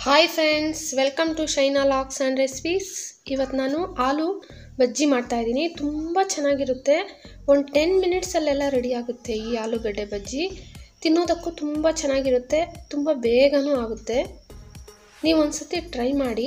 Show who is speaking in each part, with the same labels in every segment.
Speaker 1: hi friends welcome to Shaina locks and recipes ಇವತ್ತು ನಾನು ಆಲೂ ಬಜ್ಜಿ ಮಾಡ್ತಾಯಿದ್ದೀನಿ ತುಂಬ ಚೆನ್ನಾಗಿರುತ್ತೆ ಒಂದು ಟೆನ್ ಮಿನಿಟ್ಸಲ್ಲೆಲ್ಲ ರೆಡಿ ಆಗುತ್ತೆ ಈ ಆಲೂಗಡ್ಡೆ ಬಜ್ಜಿ ತಿನ್ನೋದಕ್ಕೂ ತುಂಬ ಚೆನ್ನಾಗಿರುತ್ತೆ ತುಂಬ ಬೇಗನೂ ಆಗುತ್ತೆ ನೀವು ಒಂದ್ಸತಿ ಟ್ರೈ ಮಾಡಿ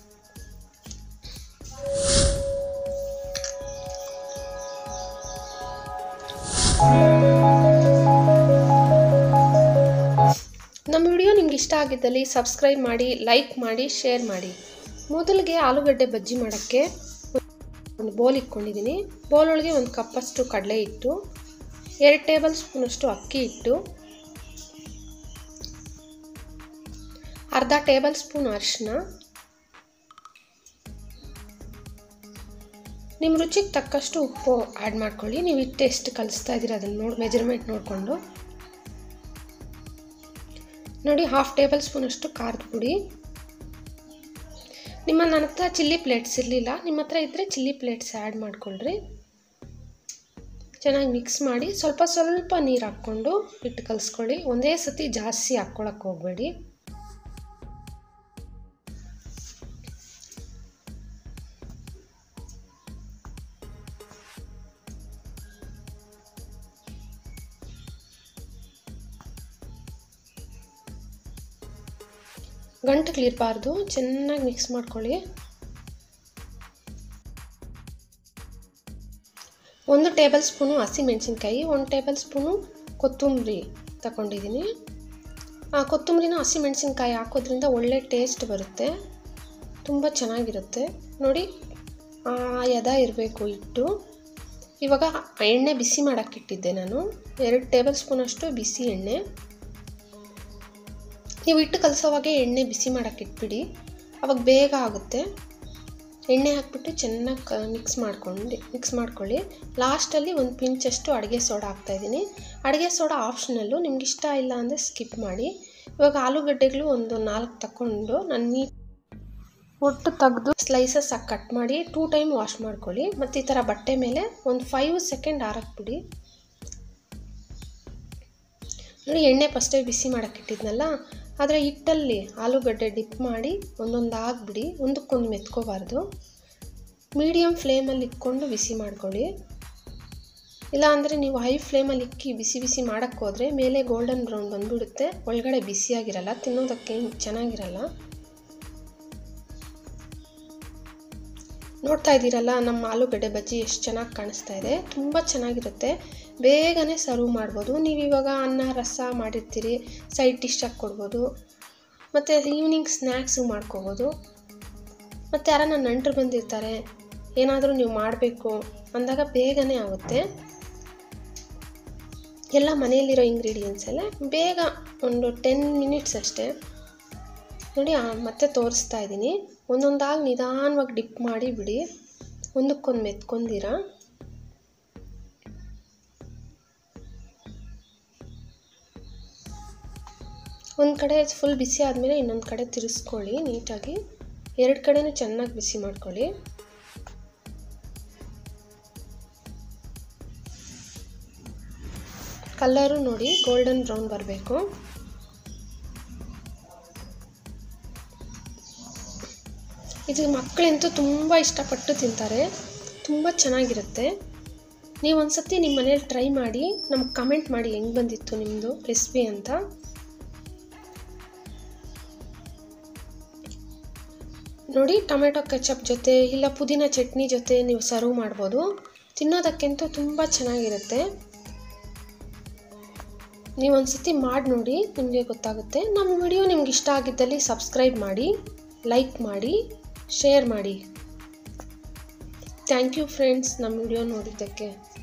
Speaker 1: ನಮ್ಮ ವಿಡಿಯೋ ನಿಮ್ಗೆ ಇಷ್ಟ ಆಗಿದ್ದಲ್ಲಿ ಸಬ್ಸ್ಕ್ರೈಬ್ ಮಾಡಿ ಲೈಕ್ ಮಾಡಿ ಶೇರ್ ಮಾಡಿ ಮೊದಲಿಗೆ ಆಲೂಗಡ್ಡೆ ಬಜ್ಜಿ ಮಾಡೋಕ್ಕೆ ಒಂದು ಬೋಲ್ ಇಟ್ಕೊಂಡಿದ್ದೀನಿ ಬೋಲ್ ಒಳಗೆ ಒಂದು ಕಪ್ಪಷ್ಟು ಕಡಲೆ ಹಿಟ್ಟು ಎರಡು ಟೇಬಲ್ ಸ್ಪೂನಷ್ಟು ಅಕ್ಕಿ ಹಿಟ್ಟು ಅರ್ಧ ಟೇಬಲ್ ಸ್ಪೂನ್ ಅರಿಶಿನ ನಿಮ್ಮ ರುಚಿಗೆ ತಕ್ಕಷ್ಟು ಉಪ್ಪು ಆ್ಯಡ್ ಮಾಡ್ಕೊಳ್ಳಿ ನೀವು ಹಿಟ್ಟು ಎಷ್ಟು ಕಲಿಸ್ತಾ ಇದ್ದೀರ ಅದನ್ನು ನೋಡಿ ಮೆಜರ್ಮೆಂಟ್ ನೋಡಿಕೊಂಡು ನೋಡಿ ಹಾಫ್ ಟೇಬಲ್ ಸ್ಪೂನಷ್ಟು ಖಾರದ ಪುಡಿ ನಿಮ್ಮ ನನ್ನ ಹತ್ರ ಚಿಲ್ಲಿ ಪ್ಲೇಟ್ಸ್ ಇರಲಿಲ್ಲ ನಿಮ್ಮ ಹತ್ರ ಇದ್ದರೆ ಚಿಲ್ಲಿ ಪ್ಲೇಟ್ಸ್ ಆ್ಯಡ್ ಮಾಡ್ಕೊಳ್ರಿ ಚೆನ್ನಾಗಿ ಮಿಕ್ಸ್ ಮಾಡಿ ಸ್ವಲ್ಪ ಸ್ವಲ್ಪ ನೀರು ಹಾಕ್ಕೊಂಡು ಹಿಟ್ಟು ಕಲಿಸ್ಕೊಳ್ಳಿ ಒಂದೇ ಸತಿ ಜಾಸ್ತಿ ಹಾಕ್ಕೊಳಕ್ಕೆ ಹೋಗಬೇಡಿ ಗಂಟುಗಳಿರಬಾರ್ದು ಚೆನ್ನಾಗಿ ಮಿಕ್ಸ್ ಮಾಡ್ಕೊಳ್ಳಿ ಒಂದು ಟೇಬಲ್ ಸ್ಪೂನು ಹಸಿಮೆಣಸಿನ್ಕಾಯಿ ಒಂದು ಟೇಬಲ್ ಸ್ಪೂನು ಕೊತ್ತಂಬರಿ ತಗೊಂಡಿದ್ದೀನಿ ಆ ಕೊತ್ತಂಬರಿನ ಹಸಿಮೆಣಸಿನ್ಕಾಯಿ ಹಾಕೋದ್ರಿಂದ ಒಳ್ಳೆ ಟೇಸ್ಟ್ ಬರುತ್ತೆ ತುಂಬ ಚೆನ್ನಾಗಿರುತ್ತೆ ನೋಡಿ ಎದ ಇರಬೇಕು ಹಿಟ್ಟು ಇವಾಗ ಎಣ್ಣೆ ಬಿಸಿ ಮಾಡೋಕ್ಕೆ ಇಟ್ಟಿದ್ದೆ ನಾನು ಎರಡು ಟೇಬಲ್ ಸ್ಪೂನಷ್ಟು ಬಿಸಿ ಎಣ್ಣೆ ನೀವು ಹಿಟ್ಟು ಕಲಸೋವಾಗೆ ಎಣ್ಣೆ ಬಿಸಿ ಮಾಡೋಕ್ಕೆ ಇಟ್ಬಿಡಿ ಅವಾಗ ಬೇಗ ಆಗುತ್ತೆ ಎಣ್ಣೆ ಹಾಕ್ಬಿಟ್ಟು ಚೆನ್ನಾಗಿ ಕ ಮಿಕ್ಸ್ ಮಾಡ್ಕೊಂಡು ಮಿಕ್ಸ್ ಮಾಡ್ಕೊಳ್ಳಿ ಲಾಸ್ಟಲ್ಲಿ ಒಂದು ಪಿಂಚಷ್ಟು ಅಡುಗೆ ಸೋಡಾ ಹಾಕ್ತಾಯಿದ್ದೀನಿ ಅಡುಗೆ ಸೋಡಾ ಆಪ್ಷನಲ್ಲು ನಿಮ್ಗೆ ಇಷ್ಟ ಇಲ್ಲ ಅಂದರೆ ಸ್ಕಿಪ್ ಮಾಡಿ ಇವಾಗ ಆಲೂಗಡ್ಡೆಗಳು ಒಂದು ನಾಲ್ಕು ತಗೊಂಡು ನಾನು ನೀ ಒಟ್ಟು ತೆಗೆದು ಸ್ಲೈಸಸ್ ಆಗಿ ಕಟ್ ಮಾಡಿ ಟೂ ಟೈಮ್ ವಾಶ್ ಮಾಡ್ಕೊಳ್ಳಿ ಮತ್ತು ಈ ಥರ ಬಟ್ಟೆ ಮೇಲೆ ಒಂದು ಫೈವ್ ಸೆಕೆಂಡ್ ಆರಕ್ಬಿಡಿ ನೋಡಿ ಎಣ್ಣೆ ಫಸ್ಟೇ ಬಿಸಿ ಮಾಡೋಕ್ಕೆ ಇಟ್ಟಿದ್ನಲ್ಲ ಆದರೆ ಹಿಟ್ಟಲ್ಲಿ ಆಲೂಗಡ್ಡೆ ಡಿಪ್ ಮಾಡಿ ಒಂದೊಂದು ಆಗಿಬಿಡಿ ಒಂದಕ್ಕೊಂದು ಮೆತ್ಕೋಬಾರ್ದು ಮೀಡಿಯಮ್ ಫ್ಲೇಮಲ್ಲಿ ಇಟ್ಕೊಂಡು ಬಿಸಿ ಮಾಡ್ಕೊಳ್ಳಿ ಇಲ್ಲ ಅಂದರೆ ನೀವು ಹೈ ಫ್ಲೇಮಲ್ಲಿ ಇಕ್ಕಿ ಬಿಸಿ ಬಿಸಿ ಮಾಡೋಕ್ಕೆ ಹೋದರೆ ಮೇಲೆ ಗೋಲ್ಡನ್ ಬ್ರೌನ್ ಬಂದುಬಿಡುತ್ತೆ ಒಳಗಡೆ ಬಿಸಿಯಾಗಿರಲ್ಲ ತಿನ್ನೋದಕ್ಕೆ ಚೆನ್ನಾಗಿರಲ್ಲ ನೋಡ್ತಾ ಇದ್ದೀರಲ್ಲ ನಮ್ಮ ಆಲೂಗಡ್ಡೆ ಬಜ್ಜಿ ಎಷ್ಟು ಚೆನ್ನಾಗಿ ಕಾಣಿಸ್ತಾ ಇದೆ ತುಂಬ ಚೆನ್ನಾಗಿರುತ್ತೆ ಬೇಗನೆ ಸರ್ವ್ ಮಾಡ್ಬೋದು ನೀವು ಇವಾಗ ಅನ್ನ ರಸ ಮಾಡಿರ್ತೀರಿ ಸೈಡ್ ಡಿಶ್ಶಾಗಿ ಕೊಡ್ಬೋದು ಮತ್ತು ಈವ್ನಿಂಗ್ ಸ್ನ್ಯಾಕ್ಸು ಮಾಡ್ಕೋಬೋದು ಮತ್ತು ಯಾರನ್ನ ನೆಂಟರು ಬಂದಿರ್ತಾರೆ ಏನಾದರೂ ನೀವು ಮಾಡಬೇಕು ಅಂದಾಗ ಬೇಗನೆ ಆಗುತ್ತೆ ಎಲ್ಲ ಮನೆಯಲ್ಲಿರೋ ಇಂಗ್ರೀಡಿಯೆಂಟ್ಸ್ ಎಲ್ಲ ಬೇಗ ಒಂದು ಟೆನ್ ಮಿನಿಟ್ಸ್ ಅಷ್ಟೇ ನೋಡಿ ಮತ್ತೆ ತೋರಿಸ್ತಾ ಇದ್ದೀನಿ ಒಂದೊಂದಾಗಿ ನಿಧಾನವಾಗಿ ಡಿಪ್ ಮಾಡಿ ಬಿಡಿ ಒಂದಕ್ಕೊಂದು ಮೆತ್ಕೊಂದಿರ ಒಂದು ಕಡೆ ಫುಲ್ ಬಿಸಿ ಆದಮೇಲೆ ಇನ್ನೊಂದು ಕಡೆ ತಿರ್ಸ್ಕೊಳ್ಳಿ ನೀಟಾಗಿ ಎರಡು ಕಡೆನೂ ಚೆನ್ನಾಗಿ ಬಿಸಿ ಮಾಡ್ಕೊಳ್ಳಿ ಕಲರು ನೋಡಿ ಗೋಲ್ಡನ್ ಬ್ರೌನ್ ಬರಬೇಕು ಇದು ಮಕ್ಕಳಂತೂ ತುಂಬ ಇಷ್ಟಪಟ್ಟು ತಿಂತಾರೆ ತುಂಬ ಚೆನ್ನಾಗಿರುತ್ತೆ ನೀವು ಒಂದು ಸತಿ ನಿಮ್ಮ ಮನೇಲಿ ಟ್ರೈ ಮಾಡಿ ನಮ್ಗೆ ಕಮೆಂಟ್ ಮಾಡಿ ಹೆಂಗೆ ಬಂದಿತ್ತು ನಿಮ್ಮದು ರೆಸಿಪಿ ಅಂತ ನೋಡಿ ಟೊಮೆಟೊ ಕೆಚಪ್ ಜೊತೆ ಇಲ್ಲ ಪುದೀನ ಚಟ್ನಿ ಜೊತೆ ನೀವು ಸರ್ವ್ ಮಾಡ್ಬೋದು ತಿನ್ನೋದಕ್ಕಂತೂ ತುಂಬ ಚೆನ್ನಾಗಿರುತ್ತೆ ನೀವು ಒಂದು ಸತಿ ಮಾಡಿ ನೋಡಿ ನಿಮಗೆ ಗೊತ್ತಾಗುತ್ತೆ ನಮ್ಮ ವಿಡಿಯೋ ನಿಮ್ಗೆ ಇಷ್ಟ ಆಗಿದ್ದಲ್ಲಿ ಸಬ್ಸ್ಕ್ರೈಬ್ ಮಾಡಿ ಲೈಕ್ ಮಾಡಿ ಶೇರ್ ಮಾಡಿ ಥ್ಯಾಂಕ್ ಯು ಫ್ರೆಂಡ್ಸ್ ನಮ್ಮ ವಿಡಿಯೋ ನೋಡಿದ್ದಕ್ಕೆ